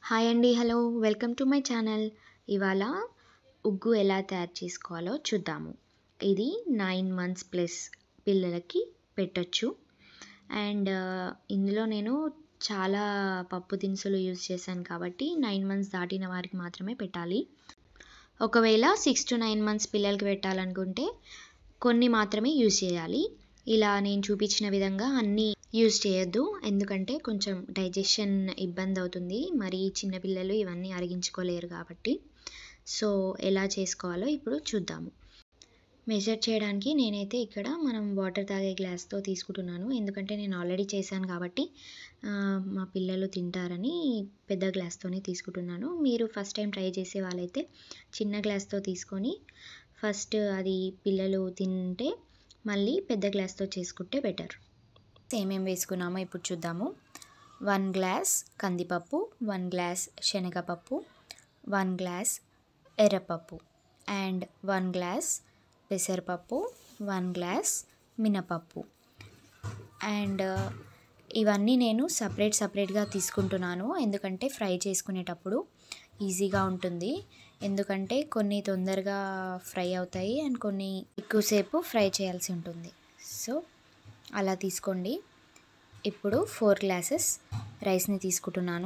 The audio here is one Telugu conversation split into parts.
హాయ్ అండి hello welcome to my channel ఇవాళ ఉగ్గు ఎలా తయారు చేసుకోవాలో చూద్దాము ఇది నైన్ మంత్స్ ప్లస్ పిల్లలకి పెట్టొచ్చు అండ్ ఇందులో నేను చాలా పప్పు దినుసులు యూజ్ చేశాను కాబట్టి నైన్ మంత్స్ దాటిన వారికి మాత్రమే పెట్టాలి ఒకవేళ సిక్స్ టు నైన్ మంత్స్ పిల్లలకి పెట్టాలనుకుంటే కొన్ని మాత్రమే యూజ్ చేయాలి ఇలా నేను చూపించిన విధంగా అన్నీ యూజ్ చేయొద్దు ఎందుకంటే కొంచెం డైజెషన్ ఇబ్బంది అవుతుంది మరి చిన్నపిల్లలు ఇవన్నీ అరిగించుకోలేరు కాబట్టి సో ఎలా చేసుకోవాలో ఇప్పుడు చూద్దాము మెజర్ చేయడానికి నేనైతే ఇక్కడ మనం వాటర్ తాగే గ్లాస్తో తీసుకుంటున్నాను ఎందుకంటే నేను ఆల్రెడీ చేశాను కాబట్టి మా పిల్లలు తింటారని పెద్ద గ్లాస్తోనే తీసుకుంటున్నాను మీరు ఫస్ట్ టైం ట్రై చేసే వాళ్ళైతే చిన్న గ్లాస్తో తీసుకొని ఫస్ట్ అది పిల్లలు తింటే మళ్ళీ పెద్ద గ్లాస్తో చేసుకుంటే బెటర్ ఏమేమి వేసుకున్నామో ఇప్పుడు చూద్దాము వన్ గ్లాస్ కందిపప్పు వన్ గ్లాస్ శనగపప్పు వన్ గ్లాస్ ఎర్రపప్పు అండ్ వన్ గ్లాస్ పెసరపప్పు వన్ గ్లాస్ మినపప్పు అండ్ ఇవన్నీ నేను సపరేట్ సపరేట్గా తీసుకుంటున్నాను ఎందుకంటే ఫ్రై చేసుకునేటప్పుడు ఈజీగా ఉంటుంది ఎందుకంటే కొన్ని తొందరగా ఫ్రై అవుతాయి అండ్ కొన్ని ఎక్కువసేపు ఫ్రై చేయాల్సి ఉంటుంది సో అలా తీసుకోండి ఇప్పుడు ఫోర్ గ్లాసెస్ రైస్ని తీసుకుంటున్నాను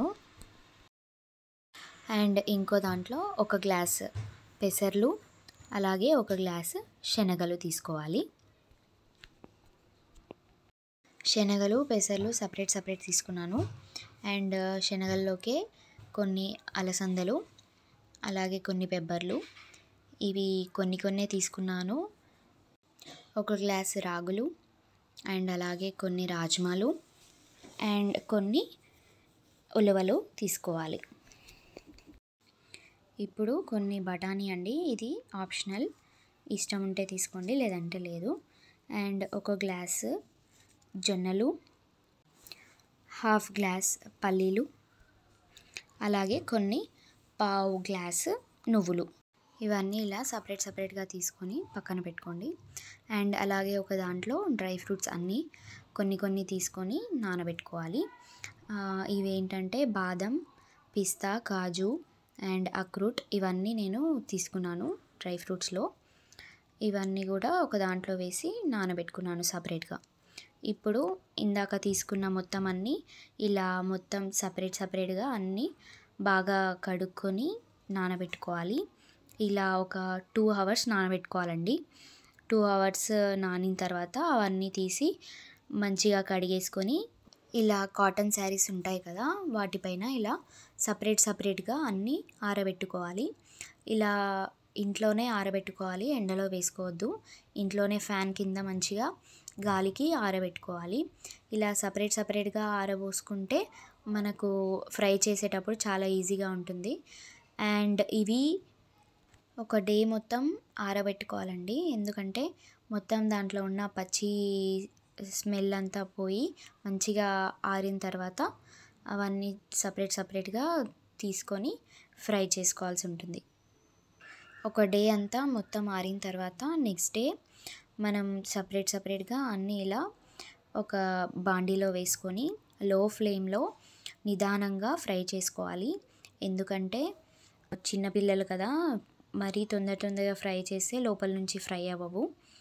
అండ్ ఇంకో దాంట్లో ఒక గ్లాస్ పెసర్లు అలాగే ఒక గ్లాస్ శనగలు తీసుకోవాలి శనగలు పెసర్లు సపరేట్ సపరేట్ తీసుకున్నాను అండ్ శనగల్లోకే కొన్ని అలసందలు అలాగే కొన్ని పెబ్బర్లు ఇవి కొన్ని కొన్ని తీసుకున్నాను ఒక గ్లాస్ రాగులు అండ్ అలాగే కొన్ని రాజ్మాలు అండ్ కొన్ని ఉలవలు తీసుకోవాలి ఇప్పుడు కొన్ని బఠానీ అండి ఇది ఆప్షనల్ ఇష్టం ఉంటే తీసుకోండి లేదంటే లేదు అండ్ ఒక గ్లాస్ జొన్నలు హాఫ్ గ్లాస్ పల్లీలు అలాగే కొన్ని పావు గ్లాస్ నువ్వులు ఇవన్నీ ఇలా సపరేట్ సపరేట్గా తీసుకొని పక్కన పెట్టుకోండి అండ్ అలాగే ఒక దాంట్లో డ్రై ఫ్రూట్స్ అన్నీ కొన్ని కొన్ని తీసుకొని నానబెట్టుకోవాలి ఇవి ఏంటంటే బాదం పిస్తా కాజు అండ్ అక్రూట్ ఇవన్నీ నేను తీసుకున్నాను డ్రై ఫ్రూట్స్లో ఇవన్నీ కూడా ఒక దాంట్లో వేసి నానబెట్టుకున్నాను సపరేట్గా ఇప్పుడు ఇందాక తీసుకున్న మొత్తం అన్నీ ఇలా మొత్తం సపరేట్ సపరేట్గా అన్నీ బాగా కడుక్కొని నానబెట్టుకోవాలి ఇలా ఒక టూ అవర్స్ నానబెట్టుకోవాలండి టూ అవర్స్ నానిన తర్వాత అవన్నీ తీసి మంచిగా కడిగేసుకొని ఇలా కాటన్ శారీస్ ఉంటాయి కదా వాటిపైన ఇలా సపరేట్ సపరేట్గా అన్నీ ఆరబెట్టుకోవాలి ఇలా ఇంట్లోనే ఆరబెట్టుకోవాలి ఎండలో వేసుకోవద్దు ఇంట్లోనే ఫ్యాన్ కింద మంచిగా గాలికి ఆరబెట్టుకోవాలి ఇలా సపరేట్ సపరేట్గా ఆరబోసుకుంటే మనకు ఫ్రై చేసేటప్పుడు చాలా ఈజీగా ఉంటుంది అండ్ ఇవి ఒక డే మొత్తం ఆరబెట్టుకోవాలండి ఎందుకంటే మొత్తం దాంట్లో ఉన్న పచ్చి స్మెల్ అంతా పోయి మంచిగా ఆరిన తర్వాత అవన్నీ సపరేట్ సపరేట్గా తీసుకొని ఫ్రై చేసుకోవాల్సి ఉంటుంది ఒక డే అంతా మొత్తం ఆరిన తర్వాత నెక్స్ట్ డే మనం సపరేట్ సపరేట్గా అన్నీ ఇలా ఒక బాండీలో వేసుకొని లో ఫ్లేమ్లో నిదానంగా ఫ్రై చేసుకోవాలి ఎందుకంటే చిన్నపిల్లలు కదా మరీ తొందర తొందరగా ఫ్రై చేస్తే లోపల నుంచి ఫ్రై అవ్వవు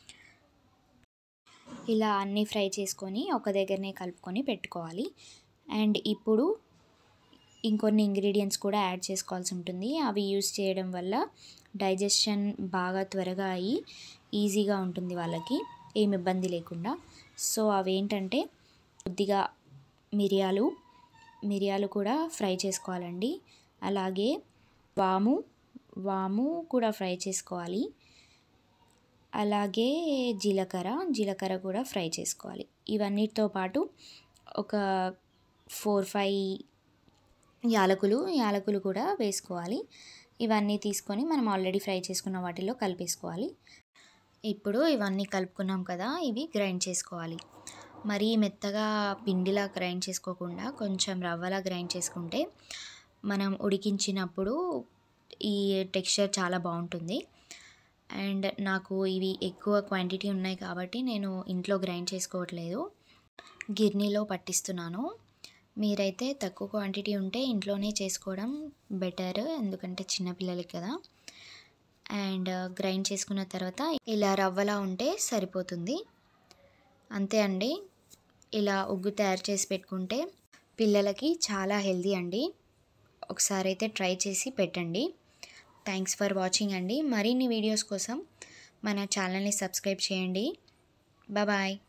ఇలా అన్నీ ఫ్రై చేసుకొని ఒక దగ్గరనే కలుపుకొని పెట్టుకోవాలి అండ్ ఇప్పుడు ఇంకొన్ని ఇంగ్రీడియంట్స్ కూడా యాడ్ చేసుకోవాల్సి ఉంటుంది అవి యూస్ చేయడం వల్ల డైజెషన్ బాగా త్వరగా అయ్యి ఈజీగా ఉంటుంది వాళ్ళకి ఏమి ఇబ్బంది లేకుండా సో అవి ఏంటంటే కొద్దిగా మిరియాలు మిరియాలు కూడా ఫ్రై చేసుకోవాలండి అలాగే వాము వాము కూడా ఫ్రై చేసుకోవాలి అలాగే జీలకర్ర జీలకర్ర కూడా ఫ్రై చేసుకోవాలి ఇవన్నిటితో పాటు ఒక ఫోర్ ఫైవ్ యాలకులు యాలకులు కూడా వేసుకోవాలి ఇవన్నీ తీసుకొని మనం ఆల్రెడీ ఫ్రై చేసుకున్న వాటిలో కలిపేసుకోవాలి ఇప్పుడు ఇవన్నీ కలుపుకున్నాం కదా ఇవి గ్రైండ్ చేసుకోవాలి మరీ మెత్తగా పిండిలా గ్రైండ్ చేసుకోకుండా కొంచెం రవ్వలా గ్రైండ్ చేసుకుంటే మనం ఉడికించినప్పుడు ఈ టెక్స్చర్ చాలా బాగుంటుంది అండ్ నాకు ఇవి ఎక్కువ క్వాంటిటీ ఉన్నాయి కాబట్టి నేను ఇంట్లో గ్రైండ్ చేసుకోవట్లేదు గిర్నీలో పట్టిస్తున్నాను మీరైతే తక్కువ క్వాంటిటీ ఉంటే ఇంట్లోనే చేసుకోవడం బెటర్ ఎందుకంటే చిన్నపిల్లలకి కదా అండ్ గ్రైండ్ చేసుకున్న తర్వాత ఇలా రవ్వలా ఉంటే సరిపోతుంది అంతే అండి ఇలా ఉగ్గు తయారు చేసి పెట్టుకుంటే పిల్లలకి చాలా హెల్దీ అండి ఒకసారి అయితే ట్రై చేసి పెట్టండి థ్యాంక్స్ ఫర్ వాచింగ్ అండి మరిన్ని వీడియోస్ కోసం మన ఛానల్ని సబ్స్క్రైబ్ చేయండి బాయ్